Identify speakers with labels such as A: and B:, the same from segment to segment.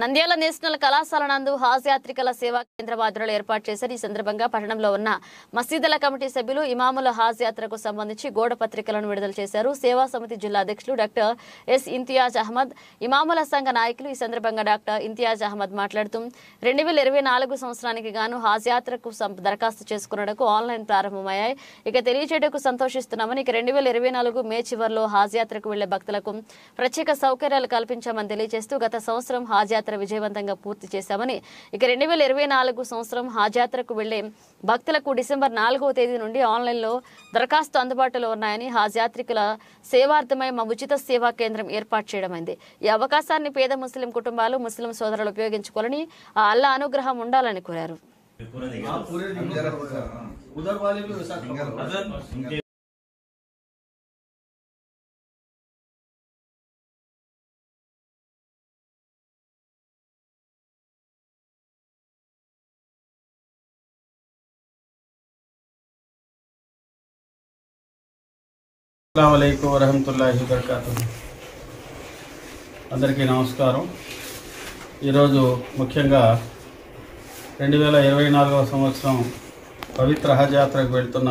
A: Nandyal national కళాశాల నందు హాజయాత్రికల సేవా కేంద్ర ఆధ్వర్యంలో ఏర్పాటు చేశారు ఈ సందర్భంగా పట్టణంలో ఉన్న మసీదుల కమిటీ సభ్యులు ఇమాముల హాజ్ యాత్రకు సంబంధించి గోడ పత్రికలను విడుదల చేశారు సేవా సమితి జిల్లా అధ్యక్షులు డాక్టర్ ఎస్ ఇంతియాజ్ అహ్మద్ ఇమాముల సంఘ నాయకులు ఈ సందర్భంగా డాక్టర్ ఇంతియాజ్ అహ్మద్ మాట్లాడుతూ రెండు వేల ఇరవై నాలుగు సంవత్సరానికి గాను హాజ్ యాత్రకు సం- దరఖాస్తు చేసుకున్నకు ఆన్లైన్ ప్రారంభమయ్యాయి ఇక తెలియజేయటకు సంతోషిస్తున్నామని ఇక రెండు వేల ఇరవై నాలుగు మే చివరిలో హాజ్ యాత్రకు వెళ్లే భక్తులకు ప్రత్యేక సౌకర్యాలు కల్పించామని తెలియజేస్తూ గత సంవత్సరం హాజ్ యాత్ర విజయవంతంగా పూర్తి చేశామని ఇక రెండు వేల ఇరవై నాలుగు సంవత్సరం హాజ్ యాత్రకు వెళ్లే భక్తులకు డిసెంబర్ నాలుగవ తేదీ నుండి ఆన్లైన్లో దరఖాస్తు అందుబాటులో ఉన్నాయని హాజ్ యాత్రికుల సేవార్థమై మా ఉచిత సేవా కేంద్రం ఏర్పాటు చేయడమైంది ఈ అవకాశాన్ని పేద ముస్లిం కుటుంబాలు ముస్లిం సోదరులు ఉపయోగించుకోవాలని ఆ అల్లా అనుగ్రహం ఉండాలని కోరారు
B: हाँ पूरे दिन उधर वाले भी वैसा खबर
C: అస్సలం వరహమతుల్లాహి వబర్కాతు అందరికీ నమస్కారం ఈరోజు ముఖ్యంగా రెండు వేల ఇరవై నాలుగవ సంవత్సరం పవిత్ర హజ్ యాత్రకు వెళ్తున్న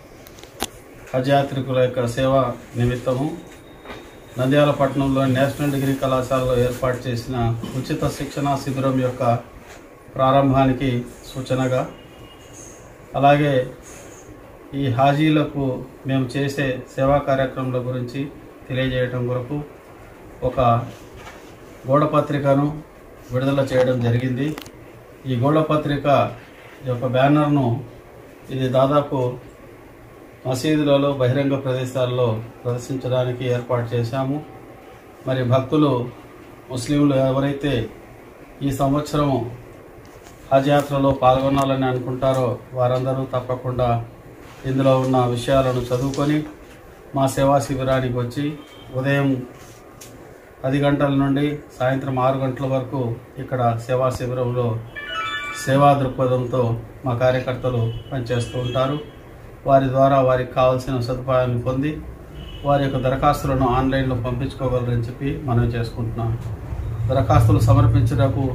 C: హజ్ యాత్రికుల యొక్క సేవ నిమిత్తము నంద్యాల పట్టణంలోని నేషనల్ డిగ్రీ కళాశాలలో ఏర్పాటు చేసిన ఉచిత శిక్షణ శిబిరం యొక్క ప్రారంభానికి సూచనగా అలాగే ఈ హాజీలకు మేము చేసే సేవా కార్యక్రమాల గురించి తెలియజేయటం కొరకు ఒక గోడపత్రికను విడుదల చేయడం జరిగింది ఈ గోడపత్రిక యొక్క బ్యానర్ను ఇది దాదాపు మసీదులలో బహిరంగ ప్రదేశాల్లో ప్రదర్శించడానికి ఏర్పాటు చేశాము మరి భక్తులు ముస్లింలు ఎవరైతే ఈ సంవత్సరం హజ్ యాత్రలో పాల్గొనాలని అనుకుంటారో వారందరూ తప్పకుండా ఇందులో ఉన్న విషయాలను చదువుకొని మా సేవా శిబిరానికి వచ్చి ఉదయం పది గంటల నుండి సాయంత్రం ఆరు గంటల వరకు ఇక్కడ సేవా శిబిరంలో సేవా దృక్పథంతో మా కార్యకర్తలు పనిచేస్తూ ఉంటారు వారి ద్వారా వారికి కావాల్సిన సదుపాయాలను పొంది వారి యొక్క దరఖాస్తులను ఆన్లైన్లో పంపించుకోగలరని చెప్పి మనం చేసుకుంటున్నాం దరఖాస్తులు సమర్పించడానికి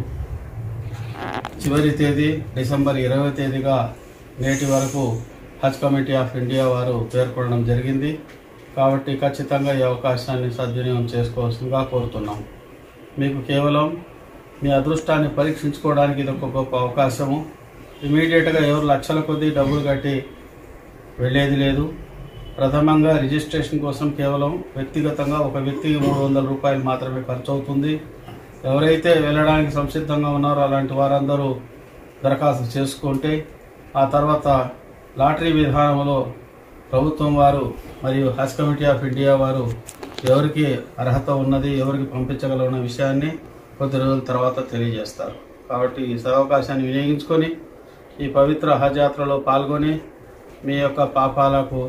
C: చివరి తేదీ డిసెంబర్ ఇరవై తేదీగా నేటి వరకు హజ్ కమిటీ ఆఫ్ ఇండియా వారు పేర్కొనడం జరిగింది కాబట్టి ఖచ్చితంగా ఈ అవకాశాన్ని సద్వినియోగం చేసుకోవాల్సిందిగా కోరుతున్నాం మీకు కేవలం మీ అదృష్టాన్ని పరీక్షించుకోవడానికి ఇది ఒక గొప్ప అవకాశము ఇమీడియట్గా ఎవరు లక్షల కొద్దీ డబ్బులు కట్టి వెళ్ళేది లేదు ప్రథమంగా రిజిస్ట్రేషన్ కోసం కేవలం వ్యక్తిగతంగా ఒక వ్యక్తికి మూడు వందల రూపాయలు మాత్రమే ఖర్చు అవుతుంది ఎవరైతే వెళ్ళడానికి సంసిద్ధంగా ఉన్నారో అలాంటి వారందరూ దరఖాస్తు చేసుకుంటే ఆ తర్వాత లాటరీ విధానంలో ప్రభుత్వం వారు మరియు హజ్ కమిటీ ఆఫ్ ఇండియా వారు ఎవరికి అర్హత ఉన్నది ఎవరికి పంపించగలన్న విషయాన్ని కొద్ది రోజుల తర్వాత తెలియజేస్తారు కాబట్టి ఈ సదవకాశాన్ని వినియోగించుకొని ఈ పవిత్ర హజ్ యాత్రలో పాల్గొని మీ యొక్క పాపాలకు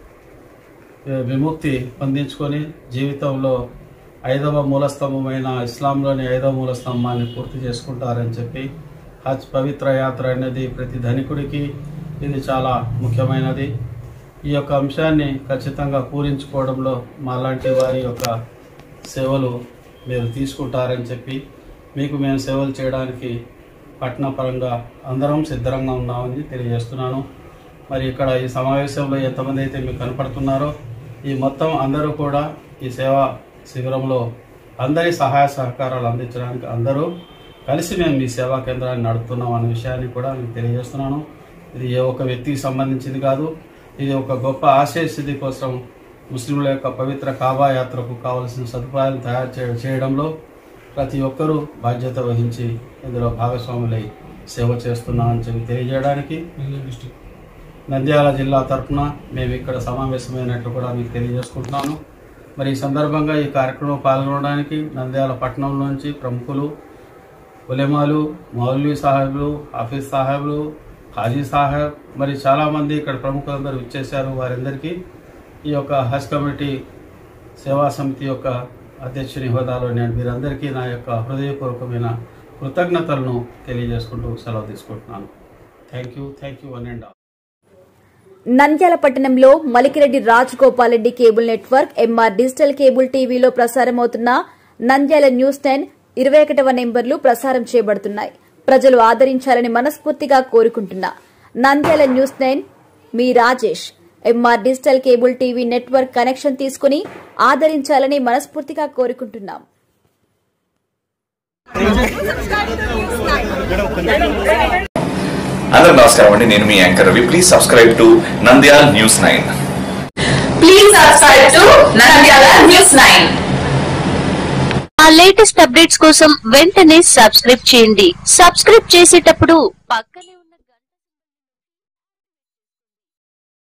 C: ఏ, విముక్తి పొందించుకొని జీవితంలో ఐదవ మూలస్తంభమైన ఇస్లాంలోని ఐదవ మూలస్తంభాన్ని పూర్తి చేసుకుంటారని చెప్పి హజ్ పవిత్ర యాత్ర అనేది ప్రతి ధనికుడికి ఇది చాలా ముఖ్యమైనది ఈ యొక్క అంశాన్ని ఖచ్చితంగా పూరించుకోవడంలో మాలాంటి వారి యొక్క సేవలు మీరు తీసుకుంటారని చెప్పి మీకు మేము సేవలు చేయడానికి పట్టణ పరంగా అందరం సిద్ధంగా ఉన్నామని తెలియజేస్తున్నాను మరి ఇక్కడ ఈ సమావేశంలో ఎంతమంది అయితే మీకు కనపడుతున్నారో ఈ మొత్తం అందరూ కూడా ఈ సేవా శిబిరంలో అందరి సహాయ సహకారాలు అందించడానికి అందరూ కలిసి మేము ఈ సేవా కేంద్రాన్ని నడుపుతున్నాం అనే విషయాన్ని కూడా మీకు తెలియజేస్తున్నాను ఇది ఏ ఒక్క వ్యక్తికి సంబంధించింది కాదు ఇది ఒక గొప్ప ఆశయ సిద్ధి కోసం ముస్లింల యొక్క పవిత్ర కాబా యాత్రకు కావలసిన సదుపాయాలు తయారు చే- చేయడంలో ప్రతి ఒక్కరూ బాధ్యత వహించి ఇందులో భాగస్వాములై సేవ చేస్తున్నామని చెప్పి తెలియజేయడానికి నంద్యాల జిల్లా తరఫున మేము ఇక్కడ సమావేశమైనట్లు కూడా మీకు తెలియజేసుకుంటున్నాను మరి ఈ సందర్భంగా ఈ కార్యక్రమం పాల్గొనడానికి నంద్యాల పట్టణం నుంచి ప్రముఖులు ఉలెమాలు మౌలవీ సాహెబ్లు హాఫీజ్ సాహెబ్లు హాజీ సాహెబ్ మరి చాలామంది ఇక్కడ ప్రముఖులందరూ ఇచ్చేశారు వారందరికీ ఈ యొక్క హజ్ కమిటీ సేవా సమితి యొక్క అధ్యక్షుని హోదాలో నేను మీరందరికీ నా యొక్క హృదయపూర్వకమైన కృతజ్ఞతలను తెలియజేసుకుంటూ సెలవు తీసుకుంటున్నాను thank you thank you one and all
D: Nandyal పట్టణంలో Malikireddy Raj Gopal Reddy cable network MR digital cable టీవీలో ప్రసారమవుతున్న నంద్యాల న్యూస్ టెన్ ఇరవై ఒకటవ నెంబర్లు ప్రసారం చేయబడుతున్నాయి ప్రజలు ఆదరించాలని మనస్ఫూర్తిగా కోరుకుంటున్నా నంద్యాల న్యూస్ నైన్ మీ Rajesh MR digital cable TV network connection తీసుకుని ఆదరించాలని మనస్ఫూర్తిగా కోరుకుంటున్నాం
E: అందరూ నమస్కారం అండి నేను మీ anchor Ravi please subscribe to Nandyal news nine
F: Please subscribe to Nandyala News 9.
G: ఆ లేటెస్ట్ అప్డేట్స్ కోసం వెంటనే సబ్స్క్రైబ్ చేయండి సబ్స్క్రైబ్ చేసేటప్పుడు పక్కనే